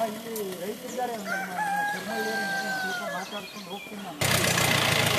ಇಲ್ಲಿ ರೈತರಿದ್ದಾರೆ ನಮ್ಮ ತಿರುಮಳಿಯವರು ಸ್ವಲ್ಪ ಮಾತಾಡ್ಕೊಂಡು ಹೋಗ್ತೀನಿ ನಾನು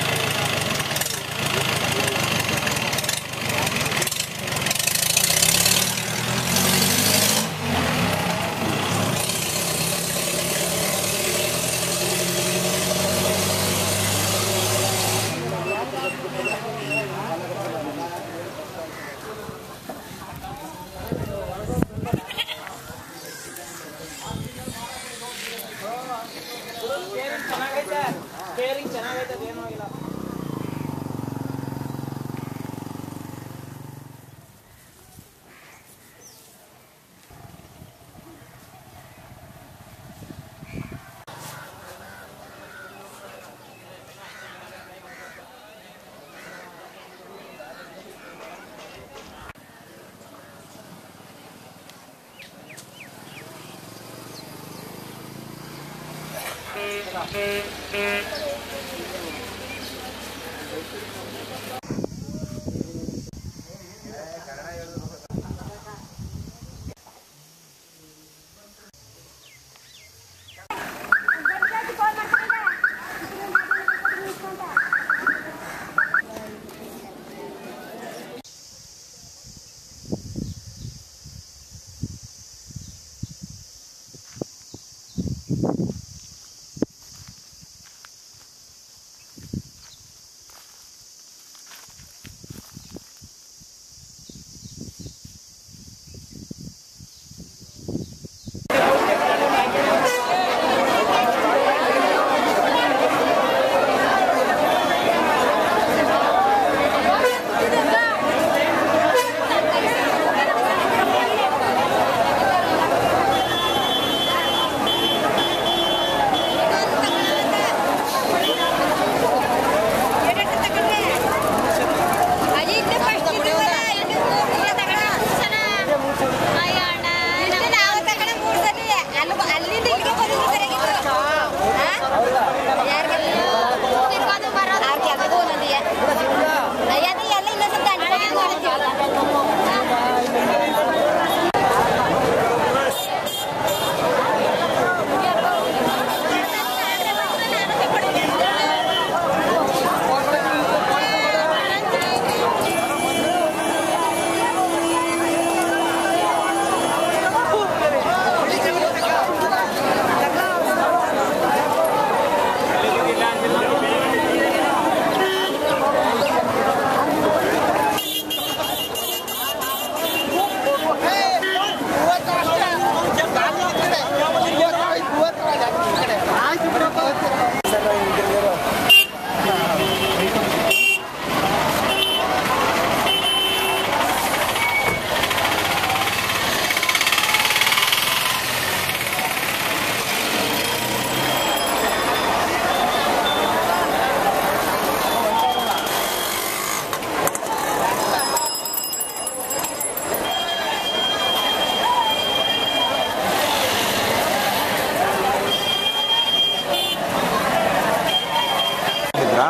ಬಂದಿದ್ರಾ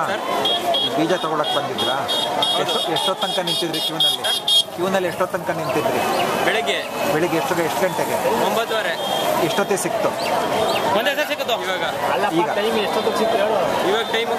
ಬೀಜ ತಗೊಳಕ್ ಬಂದಿದ್ರಾ ಎಷ್ಟು ಎಷ್ಟೊತ್ತು ತನಕ ನಿಂತಿದ್ರಿ ಕ್ಯೂನಲ್ಲಿ ಕ್ಯೂನಲ್ಲಿ ಎಷ್ಟೊತ್ತು ತನಕ ನಿಂತಿದ್ರಿ ಬೆಳಿಗ್ಗೆ ಬೆಳಿಗ್ಗೆ ಎಷ್ಟು ಎಷ್ಟು ಗಂಟೆಗೆ ಒಂಬತ್ತುವರೆ ಎಷ್ಟೊತ್ತಿಗೆ ಸಿಕ್ತು ಒಂದೇ ಸಲ ಸಿಕ್ಕತ್ತು ಇವಾಗ ಈಗ ಇವಾಗ ಟೈಮ್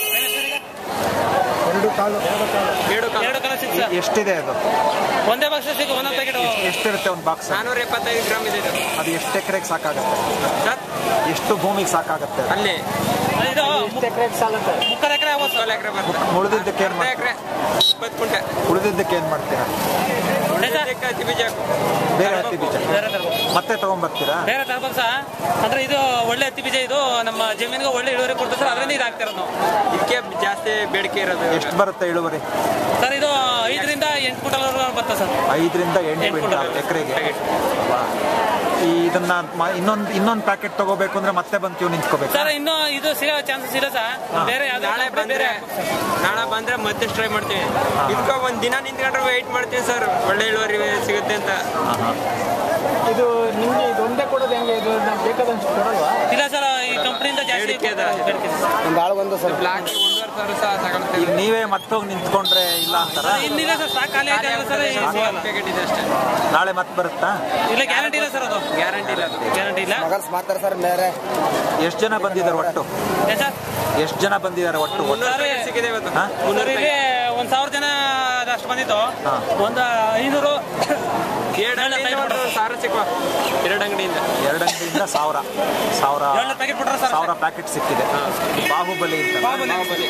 ಎರಡು ಕಾಲು ಎರಡು ಕಾಲ ಎರಡು ಕಾಲ ಸಿಕ್ಕ ಎಷ್ಟಿದೆ ಅದು ಒಂದೇ ಬಾಕ್ಸ್ ಸಿಕ್ಕ ಒಂದೊಂದು ಪ್ಯಾಕೆಟ್ ಎಷ್ಟಿರುತ್ತೆ ಒಂದು ಬಾಕ್ಸ್ ನಾನೂರ ಎಪ್ಪತ್ತೈದು ಗ್ರಾಮ್ ಇದೆ ಇದು ಅದು ಎಷ್ಟು ಎಕರೆಗೆ ಸಾಕಾಗುತ್ತೆ ಸರ್ ಎಷ್ಟು ಭೂಮಿಗೆ ಸಾಕಾಗುತ್ತೆ ಅದು? ಅಲ್ಲಿ ಇದು ಮುಕ್ಕಾಲು ಎಕರೆ ಮುಕ್ಕಾಲು ಎಕರೆ ಬರ್ತದೆ ಉಳಿದಿದ್ದಕ್ಕೆ ಏನು ಅರ್ಧ ಮಾಡ್ತೀರಾ ಎಕರೆ ಇಪ್ಪತ್ತು ಕುಂಟೆ ಉಳಿದಿದ್ದಕ್ಕೆ ಏನು ಮಾಡ್ತೀರಾ ಉಳಿದಕ್ಕೆ ಹತ್ತಿ ಬೀಜ ಹಾಕು. ಬೇರೆ ಹತ್ತಿ ಬೀಜ ಬೇರೆ ತರ್ಬೇಕು. ಮತ್ತೆ ತಗೊಂಬರ್ತೀರಾ ಬೇರೆ ತರ್ಬೇಕು ಸಹ ಅಂದ್ರೆ ಇದು ಒಳ್ಳೆ ಹತ್ತಿ ಬೀಜ ಇದು ನಮ್ಮ ಜಮೀನಿಗೆ ಒಳ್ಳೆ ಇಳುವರಿ ಕೊಡ್ತದೆ ಸರ್ ಅದರಿಂದ ಇದು ಹಾಕ್ತಿರೋದು ನಾವು ಇದಕ್ಕೆ ಜಾಸ್ತಿ ಬೇಡಿಕೆ ಇರೋದು ಎಷ್ಟು ಬರುತ್ತೆ ಇಳುವರಿ ಸರ್ ಇದು ಐದರಿಂದ ಎಂಟು ಕ್ವಿಂಟಲ್ವರೆಗೂ ಬರ್ತದೆ ಸರ್ ಐದರಿಂದ ಎಂಟು ಎಂಟು ಕ್ವಿಂಟಾಲ್ ಕ್ವಿಂಟಾಲ್ ಎಕರೆಗೆ ಪ್ಯಾಕೆಟ್. ಈ ಇದನ್ನ ಮ- ಇನ್ನೊಂದ್ ಇನ್ನೊಂದ್ ಪ್ಯಾಕೆಟ್ ತಗೋಬೇಕು ಅಂದ್ರೆ ಮತ್ತೆ ಬಂದು ಕ್ಯೂ ನಿಂತ್ಕೋಬೇಕು ಸರ್ ಇನ್ನು ಇದು ಸಿಗೋ ಚಾನ್ಸಸ್ ಇಲ್ಲ ಸರ್ ಬೇರೆ ಯಾವ್ದು ನಾಳೆ ಬಂದ್ರೆ ನಾಳೆ ಬಂದ್ರೆ ಮತ್ತೆ ಟ್ರೈ ಮಾಡ್ತೀವಿ ಇದಕ್ಕೆ ಒಂದ್ ದಿನ ನಿಂತ್ಕೊಂಡ್ರೆ ವೆಯ್ಟ್ ಮಾಡ್ತೀವಿ ಸರ್ ಒಳ್ಳೆ ಇಳುವರಿ ಸಿಗುತ್ತೆ ಅಂತ ಇದು ನಿಮ್ಗೆ ಇದು ಒಂದೇ ಕೊಡೋದು ಹೆಂಗೆ ಇದು ಬೇಕಾದಷ್ಟು ಕೊಡಲ್ವಾ ಇಲ್ಲ ಸರ್ ಈ ಕಂಪ್ನಿಯಿಂದ ಜಾಸ್ತಿ ಬೇಡಿಕೆ ಇದೆ. ಬೇಡಿಕೆ ಇದೆ. ಒಂದು ಆಳು ಒಂದು ಸರ್ ಬ್ಲಾಕ್ ಒಂದೂವರೆ ಸರ್ ಸಹ ತಗೊಳ್ತೀವಿ ಈಗ ನೀವೇ ಮತ್ತೋಗಿ ನಿಂತ್ಕೊಂಡ್ರೆ ಇಲ್ಲ ಅಂತಾರ ಇನ್ನಿಲ್ಲ ಸರ್ ಸ್ಟಾಕ್ ಖಾಲಿ ಆಯ್ತು ಅಂದ್ರೆ ಸರ್ ಏನು ಸಿಗಲ್ಲ ಪ್ಯಾಕೆಟ್ ಇದೆ ಅಷ್ಟೇ ನಾಳೆ ಮತ್ತೆ ಬರುತ್ತಾ ಇಲ್ಲ ಗ್ಯಾರಂಟಿ ಇಲ್ಲ ಸರ್ ಅದು ಗ್ಯಾರಂಟಿ ಇಲ್ಲ ಅದು ಗ್ಯಾರಂಟಿ ಇಲ್ಲ ಎಷ್ಟು ಜನ ಬಂದಿದ್ದಾರೆ ಒಟ್ಟು ಏನ್ ಸರ್ ಎಷ್ಟು ಜನ ಬಂದಿದ್ದಾರೆ ಒಟ್ಟು ಮುನ್ನೂರು ಸರ್, ಪ್ಯಾಕೆಟ್ ಸಿಕ್ಕಿದೆ ಇವತ್ತು ಹಾ? ಸರ್ ಇಲ್ಲಿ ಒಂದ್ ಸಾವಿರ ಜನ ಅಷ್ಟು ಬಂದಿತ್ತು ಹಾ. ಒಂದು ಐನೂರು ಎರಡು ಅಂಗಡಿಯಿಂದ ಒಂದು ಸಾವಿರ ಸಿಕ್ಕುವ ಎರಡು ಅಂಗಡಿಯಿಂದ ಎರಡು ಅಂಗಡಿಯಿಂದ ಸಾವಿರ ಸಾವಿರ ಏಳ್ನೂರು ಪ್ಯಾಕೆಟ್ ಕೊಟ್ರ ಸರ್ ಸಾವಿರ ಪ್ಯಾಕೆಟ್ ಸಿಕ್ಕಿದೆ ಬಾಹುಬಲಿ ಅಂತ ಬಾಹುಬಲಿ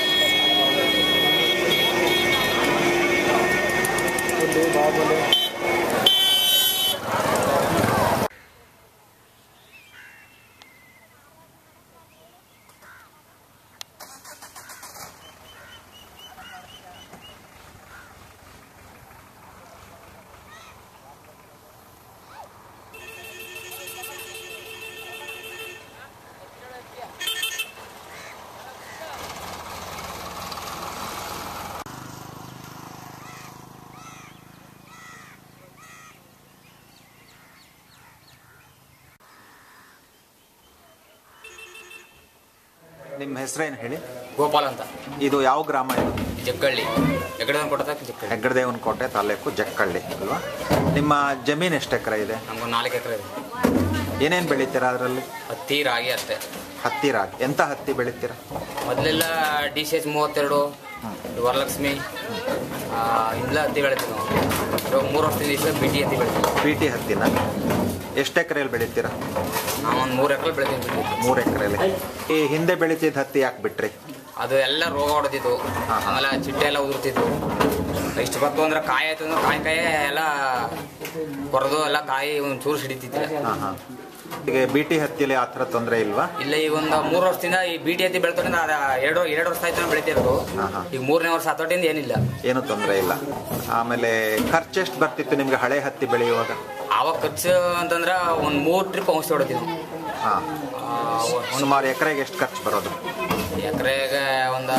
ನಿಮ್ಮ ಹೆಸರೇನು ಹೇಳಿ ಗೋಪಾಲ್ ಅಂತ ಇದು ಯಾವ ಗ್ರಾಮ ಇದು ಜಗ್ಗಳ್ಳಿ ಎಗಡೆ ಕೊಟ್ಟದ ಜಗ್ಗಳ್ಳಿ ಹೆಗ್ಗಡದೇವನ ಕೋಟೆ ತಾಲೂಕು ಜಕ್ಕಳ್ಳಿ ಅಲ್ವಾ ನಿಮ್ಮ ಜಮೀನು ಎಷ್ಟು ಎಕರೆ ಇದೆ ನಮ್ಗೊಂದು ನಾಲ್ಕು ಎಕರೆ ಇದೆ ಏನೇನು ಬೆಳಿತೀರಾ ಅದರಲ್ಲಿ ಹತ್ತಿ ರಾಗಿ ಅಷ್ಟೇ ಹತ್ತಿ ರಾಗಿ ಎಂಥ ಹತ್ತಿ ಬೆಳಿತೀರಾ ಮೊದಲೆಲ್ಲ ಡಿ ಸಿ ಎಚ್ ಮೂವತ್ತೆರಡು ಈ ವರಲಕ್ಷ್ಮಿ ಆ, ಇಂದೆಲ್ಲ ಹತ್ತಿ ಬೆಳಿತೀವಿ ನಾವು ಇವಾಗ ಮೂರು ವರ್ಷದಿಂದ ದಿವಸ ಬಿ ಟಿ ಹತ್ತಿ ಬೆಳಿತೀವಿ ಬಿ ಟಿ ಹತ್ತಿನ ಎಷ್ಟು ಎಕರೆಯಲ್ಲಿ ಬೆಳಿತೀರಾ ನಾವು ಒಂದು ಮೂರು ಎಕರೆ ಬೆಳಿತೀವಿ ಬಿ ಟಿ ಮೂರು ಎಕರೆಯಲ್ಲಿ ಈ ಹಿಂದೆ ಬೆಳಿತಿದ್ದ ಹತ್ತಿ ಯಾಕೆ ಬಿಟ್ರಿ ಅದು ಎಲ್ಲ ರೋಗ ಹೊಡೆದಿತ್ತು ಆಮೇಲೆ ಚಿಟ್ಟೆ ಎಲ್ಲ ಉದುರ್ತಿತ್ತು ಇಷ್ಟು ಬತ್ತು ಅಂದ್ರೆ ಕಾಯಿ ಆಯ್ತು ಅಂದ್ರೆ ಕಾಯಿ ಕಾಯಿ ಎಲ್ಲ ಕೊರೆದು ಎಲ್ಲ ಕಾಯಿ ಒಂದು ಚೂರು ಸಿಡಿತಿತ್ತು ಹಾಂ ಹಾಂ ಈಗ ಬಿ ಟಿ ಹತ್ತಿಯಲ್ಲಿ ಆ ಥರ ತೊಂದರೆ ಇಲ್ವಾ ಇಲ್ಲ ಈ ಒಂದು ಮೂರು ವರ್ಷದಿಂದ ಈ ಬಿ ಟಿ ಹತ್ತಿ ಬೆಳ್ತೋದ್ರಿಂದ ಅದ ಎರಡು ಎರಡು ವರ್ಷ ಆಯ್ತು ನಾವು ಬೆಳಿತಿರೋದು ಹಾ, ಹಾ. ಈಗ ಮೂರನೇ ವರ್ಷ ಹತ್ತೋಟಿಂದ ಏನಿಲ್ಲ ಏನು ತೊಂದರೆ ಇಲ್ಲ ಆಮೇಲೆ ಖರ್ಚು ಎಷ್ಟು ಬರ್ತಿತ್ತು ನಿಮ್ಗೆ ಹಳೆ ಹತ್ತಿ ಬೆಳೆಯುವಾಗ ಆವಾಗ ಖರ್ಚು ಅಂತಂದ್ರೆ ಒಂದು ಮೂರು ಟ್ರಿಪ್ ಔಷಧಿ ಹೊಡಿತೀವಿ ಹಾಂ ಸುಮಾರು ಎಕರೆಗೆ ಎಷ್ಟು ಖರ್ಚು ಬರೋದು ಎಕರೆಗೆ ಒಂದು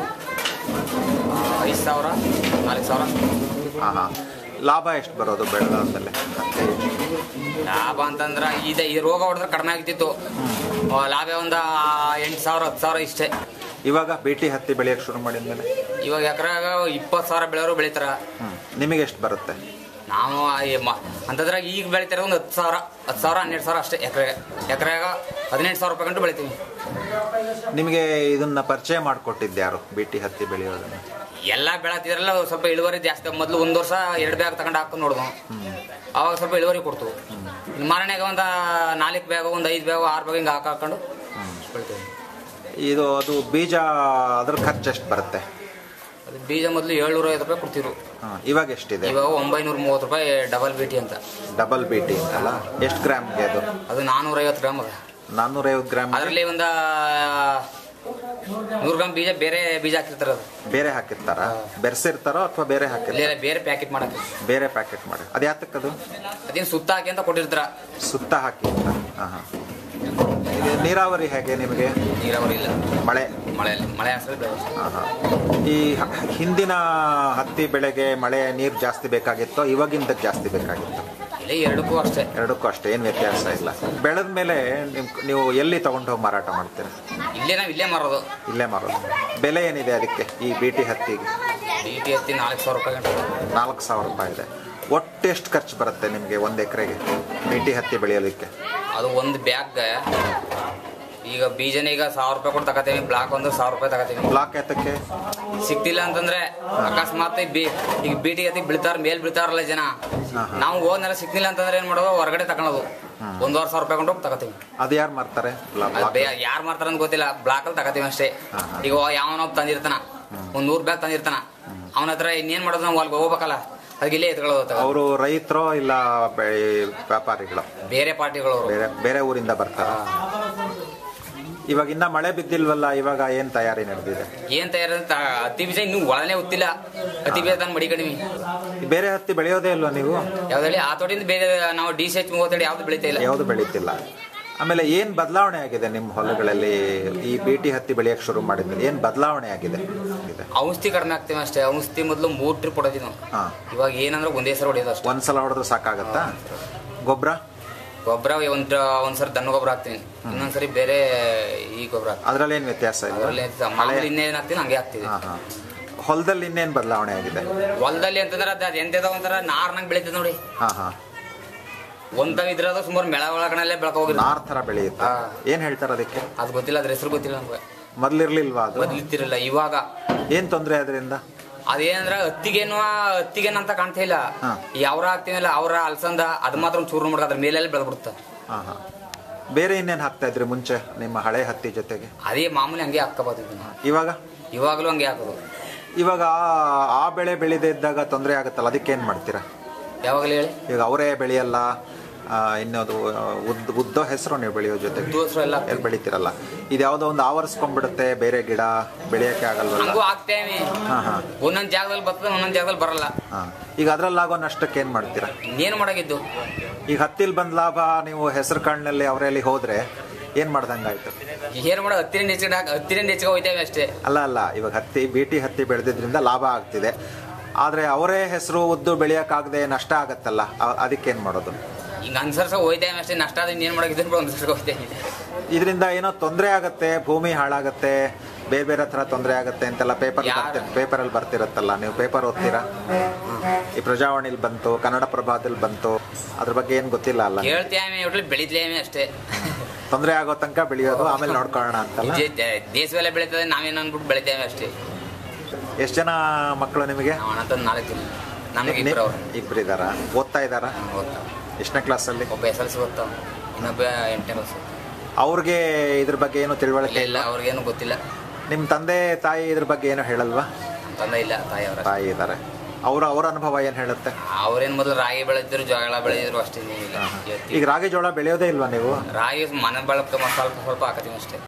ಐದು ಸಾವಿರ ನಾಲ್ಕು ಸಾವಿರ ಹಾಂ ಹಾಂ ಲಾಭ ಎಷ್ಟು ಬರೋದು ಬೆಳೆದಾದ್ಮೇಲೆ ಹತ್ತಿ ಲಾಭ ಅಂತಂದ್ರೆ ಇದೆ ಈ ರೋಗ ಹೊಡೆದ್ರೆ ಕಡಿಮೆ ಆಗ್ತಿತ್ತು ಆ, ಲಾಭ ಒಂದು ಎಂಟು ಸಾವಿರ ಹತ್ತು ಸಾವಿರ ಇಷ್ಟೇ ಇವಾಗ ಬಿ ಟಿ ಹತ್ತಿ ಬೆಳೆಯೋಕೆ ಶುರು ಮಾಡಿದ್ಮೇಲೆ ಇವಾಗ ಎಕರೆಗ ಇಪ್ಪತ್ತು ಸಾವಿರ ಬೆಳೆಯೋರು ಬೆಳಿತಾರ ಹ್ಞೂ ನಿಮಗೆ ಎಷ್ಟು ಬರುತ್ತೆ ನಾವು ಈ ಮ- ಅಂತಂದ್ರೆ ಈಗ ಬೆಳಿತಾರೆ ಒಂದು ಹತ್ತು ಸಾವಿರ ಹತ್ತು ಸಾವಿರ ಹನ್ನೆರಡು ಸಾವಿರ ಅಷ್ಟೇ ಎಕರೆಗೆ ಎಕರೆಗ ಹದಿನೆಂಟು ಸಾವಿರ ರೂಪಾಯಿ ಗಂಟು ಬೆಳಿತೀವಿ ನಿಮಗೆ ಇದನ್ನ ಪರಿಚಯ ಮಾಡಿಕೊಟ್ಟಿದ್ದು ಯಾರು ಬಿ ಟಿ ಹತ್ತಿ ಬೆಳೆಯೋದನ್ನು ಎಲ್ಲ ಬೆಳತಿದ್ರಲ್ಲ ಸ್ವಲ್ಪ ಇಳುವರಿ ಜಾಸ್ತಿ ಮೊದಲು ಒಂದು ವರ್ಷ ಎರಡು ಬ್ಯಾಗ್ ತಗೊಂಡು ಹಾಕೊಂಡು ನೋಡ್ದು ಅವಾಗ ಸ್ವಲ್ಪ ಇಳುವರಿ ಕೊಡ್ತು ಇನ್ನು ಮಾರನೆಗೆ ಒಂದು ನಾಲ್ಕು ಬ್ಯಾಗ್ ಒಂದು ಐದು ಬ್ಯಾಗ್ ಆರು ಬ್ಯಾಗ್ ಹಿಂಗೆ ಹಾಕೊಂಡು ಬೆಳಿತೀವಿ ಇದು ಅದು ಬೀಜ ಅದ್ರ ಖರ್ಚು ಎಷ್ಟು ಬರುತ್ತೆ ಅದು ಬೀಜ ಮೊದಲು ಏಳ್ನೂರ ಐವತ್ತು ರೂಪಾಯಿ ಕೊಡ್ತಿರು ಹಾಂ ಇವಾಗ ಎಷ್ಟಿದೆ ಇವಾಗ ಒಂಬೈನೂರ ಮೂವತ್ತು ರೂಪಾಯಿ ಡಬಲ್ ಬಿ ಟಿ ಅಂತ ಡಬಲ್ ಬಿ ಟಿ ಅಲ್ಲ ಎಷ್ಟು ಗ್ರಾಮ್ಗೆ ಅದು ಅದು ನಾನ್ನೂರೈವತ್ತು ಗ್ರಾಮ್ ಅದ ನಾನ್ನೂರೈವತ್ತು ಗ್ರಾಮ್ ಅದರಲ್ಲಿ ಒಂದು ನೂರು ಗ್ರಾಮ್ ಬೀಜ ಬೇರೆ ಬೀಜ ಹಾಕಿರ್ತಾರೆ ಅದು ಬೇರೆ ಹಾಕಿರ್ತಾರ ಬೆರೆಸಿರ್ತಾರೋ ಅಥವಾ ಬೇರೆ ಹಾಕಿರ್ತಾರ ಇಲ್ಲ ಬೇರೆ ಪ್ಯಾಕೆಟ್ ಮಾಡಕ್ಕೆ ಬೇರೆ ಪ್ಯಾಕೆಟ್ ಮಾಡಿ ಅದು ಯಾತಕ್ಕದು ಅದೇನು ಸುತ್ತ ಹಾಕಿ ಅಂತ ಕೊಟ್ಟಿರ್ತಾರ ಸುತ್ತ ಹಾಕಿ ಹಾಂ ಹಾಂ ಇದು ನೀರಾವರಿ ಹೇಗೆ ನಿಮಗೆ ನೀರಾವರಿ ಇಲ್ಲ ಮಳೆ ಮಳೆಯಲ್ಲಿ ಮಳೆ ಹೆಸರು ಬೆಳೆ ಹಾಂ ಹಾಂ ಈ ಹ- ಹಿಂದಿನ ಹತ್ತಿ ಬೆಳೆಗೆ ಮಳೆ ನೀರು ಜಾಸ್ತಿ ಬೇಕಾಗಿತ್ತೋ ಇವಾಗಿಂದ ಜಾಸ್ತಿ ಬೇಕಾಗಿತ್ತು ಇಲ್ಲ ಎರಡಕ್ಕೂ ಅಷ್ಟೇ ಎರಡಕ್ಕೂ ಅಷ್ಟೇ ಏನು ವ್ಯತ್ಯಾಸ ಇಲ್ಲ ಬೆಳೆದ ಮೇಲೆ ನಿಮ್ ನೀವು ಎಲ್ಲಿ ತಗೊಂಡು ಹೋಗಿ ಮಾರಾಟ ಮಾಡ್ತೀರಾ ಇಲ್ಲೇ ನಾವು ಇಲ್ಲೇ ಮಾರೋದು ಇಲ್ಲೇ ಮಾರೋದು ಬೆಲೆ ಏನಿದೆ ಅದಕ್ಕೆ ಈ ಬಿ ಟಿ ಹತ್ತಿಗೆ ಡಿ ಟಿ ಹತ್ತಿ ನಾಲ್ಕು ಸಾವಿರ ರೂಪಾಯಿ ಗಂಟೆ ನಾಲ್ಕು ಸಾವಿರ ರೂಪಾಯಿ ಇದೆ ಒಟ್ಟು ಎಷ್ಟು ಖರ್ಚು ಬರುತ್ತೆ ನಿಮಗೆ ಒಂದು ಎಕರೆಗೆ ಬಿ ಟಿ ಹತ್ತಿ ಬೆಳೆಯೋದಕ್ಕೆ ಅದು ಒಂದು ಬ್ಯಾಗ್ ಈಗ ಬೀಜನ ಈಗ ಸಾವಿರ ರೂಪಾಯಿ ಕೊಟ್ಟು ತಗೋತೀವಿ ಬ್ಲಾಕ್ ಒಂದು ಸಾವಿರ ರೂಪಾಯಿ ತಗೋತೀವಿ ಬ್ಲಾಕ್ ಎತ್ತಕ್ಕೆ ಸಿಕ್ತಿಲ್ಲ ಅಂತಂದ್ರೆ ಅಕಸ್ಮಾತ್ ಈ ಬಿ ಈಗ ಬೀಟಿ ಹತ್ತಿ ಬೀಳ್ತಾರ ಮೇಲ್ ಬೀಳ್ತಾರಲ್ಲ ಜನ ನಾವು ಹೋದ್ನೆಲ್ಲ ಸಿಕ್ತಿಲ್ಲ ಅಂತಂದ್ರೆ ಏನ್ ಮಾಡೋದು ಹೊರಗಡೆ ತಗೊಳೋದು ಒಂದೂವರೆ ಸಾವಿರ ರೂಪಾಯಿ ಕೊಂಡು ಹೋಗಿ ತಗೋತೀವಿ ಅದು ಯಾರು ಮಾರ್ತಾರೆ ಬ್ಲಾ- ಅದು ಬ್ಲಾಕ್ ಬೇ ಯಾರು ಮಾಡ್ತಾರ ಅಂತ ಗೊತ್ತಿಲ್ಲ ಬ್ಲಾಕ್ ಅಲ್ಲಿ ತಗೋತೀವಿ ಅಷ್ಟೇ ಹಾ, ಹಾ. ಈಗ ಯಾವನೊಬ್ಬ ತಂದಿರ್ತಾನ ಒಂದ್ ನೂರ್ ಬ್ಯಾಗ್ ತಂದಿರ್ತಾನ ಅವನ ಹತ್ರ ಇನ್ನೇನ್ ಮಾಡೋದು ನಾವು ಅಲ್ಲಿಗೆ ಹೋಗ್ಬೇಕಲ್ಲ ಅದಕ್ಕೆ ಇಲ್ಲೇ ಎತ್ಕೊಳ್ಳೋದು ತಗೋ. ಅವರು ರೈತರೋ ಇಲ್ಲ ಬೆ- ವ್ಯಾಪಾರಿಗಳು ಬೇರೆ ಪಾರ್ಟಿಗಳು ಅವರು ಬೇರೆ ಬೇರೆ ಊರಿಂದ ಬರ್ತಾರ ಇವಾಗ ಇನ್ನ ಮಳೆ ಬಿದ್ದಿಲ್ವಲ್ಲ ಇವಾಗ ಏನ್ ತಯಾರಿ ನಡೆದಿದೆ ಏನ್ ತಯಾರ ಹತ್ತಿ ಬೀಜ ಇನ್ನೂ ಒಳನೆ ಗೊತ್ತಿಲ್ಲ ಹತ್ತಿ ಬೀಜ ತಾನು ಮಡಿ ಕಡಿಮೆ ಬೇರೆ ಹತ್ತಿ ಬೆಳೆಯೋದೇ ಇಲ್ವಾ ನೀವು ಯಾವ್ದಲ್ಲಿ ಆ ತೋಟಿಂದ ಬೇರೆ ನಾವು ಡಿ ಸಿ ಎಚ್ ಮೂವತ್ತೆರಡು ಯಾವ್ದು ಬೆಳಿತಾ ಇಲ್ಲ ಯಾವುದು ಬೆಳೀತಿಲ್ಲ ಆಮೇಲೆ ಏನ್ ಬದಲಾವಣೆ ಆಗಿದೆ ನಿಮ್ಮ ಹೊಲಗಳಲ್ಲಿ ಈ ಬೀಟಿ ಹತ್ತಿ ಬೆಳೆಯಕ್ಕೆ ಶುರು ಮಾಡಿದ್ಮೇಲೆ ಏನ್ ಬದಲಾವಣೆ ಆಗಿದೆ ಇದೆ. ಔಷಧಿ ಕಡಿಮೆ ಆಗ್ತೀವಿ ಅಷ್ಟೇ ಔಷಧಿ ಮೊದಲು ಮೂರ್ ಟ್ರಿಪ್ ಹೊಡೆದಿ ನಾವು ಹಾ ಇವಾಗ ಏನಂದ್ರೆ ಒಂದೇ ಸಲ ಹೊಡೆಯೋದು ಅಷ್ಟೇ ಒಂದ್ಸಲ ಹೊಡೆದ್ರೆ ಸಾಕಾಗತ್ತಾ ಗೊಬ್ಬರ ಗೊಬ್ಬರ ಒಂದ್ ಒಂದ್ಸರಿ ದನ ಗೊಬ್ಬರ ಹಾಕ್ತೀನಿ ಇನ್ನೊಂದ್ಸರಿ ಬೇರೆ ಈ ಗೊಬ್ಬರ ಹಾಕ್ತೀನಿ ಅದ್ರಲ್ಲಿ ಏನು ವ್ಯತ್ಯಾಸ ಇಲ್ಲ ಅದರಲ್ಲಿ ಮಾಮೂಲಿ ಇನ್ನೇನ್ ಹಾಕ್ತೀನಿ ಹಂಗೆ ಹಾಕ್ತೀವಿ ಹಾ ಹಾ ಹೊಲದಲ್ಲಿ ಇನ್ನೇನು ಬದಲಾವಣೆ ಆಗಿದೆ ಹೊಲದಲ್ಲಿ ಅಂತಂದ್ರೆ ಅದು ಎಂತದ ಒಂಥರ ನಾರ್ನಂಗ್ ಬೆಳಿತದೆ ನೋಡಿ ಹಾ ಹಾ ಒಂದ್ ಇದ್ರದ ಸುಮಾರು ಮೆಳ ಒಳಗಣಲ್ಲೇ ಬೆಳಕ ಹೋಗಿಲ್ಲ ನಾರ್ ತರ ಬೆಳೆಯುತ್ತೆ ಹಾ. ಏನ್ ಹೇಳ್ತಾರೆ ಅದಕ್ಕೆ ಅದು ಗೊತ್ತಿಲ್ಲ ಅದ್ರ ಹೆಸರು ಗೊತ್ತಿಲ್ಲ ನಮ್ಗೆ ಮೊದ್ಲಿರ್ಲಿಲ್ವಾ ಅದು ಮೊದ್ಲಿತ್ತಿರಲ್ಲ ಇವಾಗ ಏನ್ ತೊಂದ್ರೆ ಅದರಿಂದ ಅದೇನಂದ್ರ ಹತ್ತಿಗೇನು ಹತ್ತಿಗೇನಂತ ಕಾಣ್ತಾ ಇಲ್ಲ ಹಾ. ಈ ಅವ್ರ ಹಾಕ್ತೀವಲ್ಲ ಅವ್ರ ಅಲ್ಸಂದ ಅದು ಮಾತ್ರ ಒಂದ್ ಚೂರ್ಣ ಮಾಡ್ಕ ಅದ್ರ ಮೇಲೆಲ್ಲ ಬೆಳೆದ್ಬಿಡುತ್ತ ಹಾ ಹಾ ಬೇರೆ ಇನ್ನೇನ್ ಹಾಕ್ತಾ ಇದ್ರಿ ಮುಂಚೆ ನಿಮ್ಮ ಹಳೆ ಹತ್ತಿ ಜೊತೆಗೆ ಅದೇ ಮಾಮೂಲಿ ಹಂಗೆ ಹಾಕಬೋದಿದ್ದು ನಾವು ಇವಾಗ ಇವಾಗಲೂ ಹಂಗೆ ಹಾಕೋದು ಇವಾಗ ಆ- ಆ ಬೆಳೆ ಬೆಳೆದೇ ಇದ್ದಾಗ ತೊಂದರೆ ಆಗುತ್ತಲ್ಲ ಅದಕ್ಕೆ ಏನ್ ಮಾಡ್ತೀರಾ ಯಾವಾಗಲೂ ಹೇಳಿ ಈಗ ಅವರೇ ಬೆಳೆಯಲ್ಲ ಆ, ಇನ್ನೊಂದು ಆ, ಉದ್ದ ಉದ್ದೋ ಹೆಸರು ನೀವು ಬೆಳೆಯೋ ಜೊತೆಗೆ ದೋಸ್ರು ಎಲ್ಲ ಎಲ್ಲಿ ಬೆಳಿತೀರಲ್ಲ ಇದು ಯಾವುದೋ ಒಂದು ಆವರಿಸ್ಕೊಂಡ್ಬಿಡುತ್ತೆ ಬೇರೆ ಗಿಡ ಬೆಳೆಯಕ್ಕೆ ಆಗಲ್ವಲ್ಲ ಹಂಗೂ ಹಾಕ್ತೇವೆ ಹಾ ಹಾ ಒಂದೊಂದ್ ಜಾಗದಲ್ಲಿ ಬರ್ತದೆ ಒಂದೊಂದ್ ಜಾಗದಲ್ಲಿ ಬರಲ್ಲ ಹಾ ಈಗ ಅದ್ರಲ್ಲಾಗೋ ನಷ್ಟಕ್ಕೆ ಏನ್ ಮಾಡ್ತೀರಾ ಇನ್ನೇನು ಮಾಡಾಗಿದ್ದು ಈಗ ಹತ್ತಿಲ್ ಬಂದ್ ಲಾಭ ನೀವು ಹೆಸರು ಕಾಳಿನಲ್ಲಿ ಅವರಲ್ಲಿ ಹೋದ್ರೆ ಏನ್ ಮಾಡ್ದಂಗಾಯ್ತು ಏನ್ ಮಾಡೋ ಹತ್ತಿನ ಹೆಚ್ಚಿಗೆ ಹಾಕಿ ಹತ್ತಿನ ಹೆಚ್ಚಿಗೆ ಹೋಯ್ತೇವೆ ಅಷ್ಟೇ ಅಲ್ಲ ಅಲ್ಲ ಇವಾಗ ಹತ್ತಿ ಬೀಟಿ ಹತ್ತಿ ಬೆಳೆದಿದ್ರಿಂದ ಲಾಭ ಆಗ್ತಿದೆ ಆದ್ರೆ ಅವರೇ ಹೆಸರು ಉದ್ದು ಬೆಳೆಯಕ್ಕಾಗದೆ ನಷ್ಟ ಆಗತ್ತಲ್ಲ ಅ- ಅದಕ್ಕೇನ್ ಮಾಡೋದು ಹಿಂಗ ಅನ್ಸರ್ಸ ಹೋಯ್ತೇವೆ ಅಷ್ಟೇ ನಷ್ಟ ಆದ್ರೆ ಇನ್ನೇನ್ ಮಾಡಾಗಿದ್ದು ಒಂದ್ಸರ್ಸ ಹೋಯ್ತೇವೆ ಇದರಿಂದ ಏನೋ ತೊಂದರೆ ಆಗತ್ತೆ ಭೂಮಿ ಹಾಳಾಗತ್ತೆ ಬೇರೆ ಬೇರೆ ತರ ತೊಂದರೆ ಆಗತ್ತೆ ಅಂತೆಲ್ಲ ಪೇಪರ್ ಯಾರು? ಪೇಪರ್ ಅಲ್ಲಿ ಬರ್ತಿರತ್ತಲ್ಲ ನೀವು ಪೇಪರ್ ಓದ್ತೀರಾ ಈ ಪ್ರಜಾವಾಣಿಲಿ ಬಂತು ಕನ್ನಡ ಪ್ರಭಾದಲ್ಲಿ ಬಂತು ಅದ್ರ ಬಗ್ಗೆ ಏನ್ ಗೊತ್ತಿಲ್ಲ ಅಲ್ಲ ಹೇಳ್ತೇವೆ ಒಟ್ಲಿ ಬೆಳಿತೇವೆ ಅಷ್ಟೇ ತೊಂದರೆ ಆಗೋ ತನಕ ಬೆಳೆಯೋದು ಆಮೇಲೆ ನೋಡ್ಕೊಳ್ಳೋಣ ಅಂತಲ್ಲ ದೇ- ದೇ- ದೇಶವೆಲ್ಲ ಬೆಳಿತದೆ ನಾವೇನು ಅನ್ಬಿಟ್ಟು ಬೆಳಿತೇವೆ ಅಷ್ಟೇ ಎಷ್ಟ್ ಜನ ಮಕ್ಕಳು ನಿಮಗೆ ನಾವು ಅಣ್ಣಂತ ನಾಲ್ಕು ಜನ ನಮಗೆ ಇಬ್ಬರು ಅವ್ರು ಇಬ್ಬರಿದಾರ ಓದ್ತಾ ಇದಾರ ಓದ್ತಾವ ಎಷ್ಟನೇ ಕ್ಲಾಸಲ್ಲಿ ಒಬ್ಬ ಎಸ್ ಎಲ್ ಸಿ ಓದ್ತಾವ ಇನ್ನೊಬ್ಬ ಎಂಟನೇ ಕ್ಲಾಸ್ ಅವ್ರಿಗೆ ಇದ್ರ ಬಗ್ಗೆ ಏನು ತಿಳುವಳಿಕೆ ಇಲ್ಲ ಇಲ್ಲ ಅವ್ರಿಗೇನು ಗೊತ್ತಿಲ್ಲ ನಿಮ್ ತಂದೆ ತಾಯಿ ಇದ್ರ ಬಗ್ಗೆ ಏನು ಹೇಳಲ್ವಾ ನಮ್ಮ ತಂದೆ ಇಲ್ಲ ತಾಯಿ ಅವರ ತಾಯಿ ಇದಾರೆ ಅವ್ರ ಅವ್ರ ಅನುಭವ ಏನ್ ಹೇಳುತ್ತೆ ಅವ್ರೇನ್ ಮೊದಲು ರಾಗಿ ಬೆಳೆದಿದ್ರು ಜೋಳ ಬೆಳೆದಿದ್ರು ಅಷ್ಟೇ ಇಲ್ಲ ಈಗ ರಾಗಿ ಜೋಳ ಬೆಳೆಯೋದೇ ಇಲ್ವಾ ನೀವು ರಾಗಿ ಮನೆ ಬಳಕ ಸ್ವಲ್ಪ ಸ್ವಲ್ಪ ಹಾಕತ್ತೀವಿ ಅಷ್ಟೇ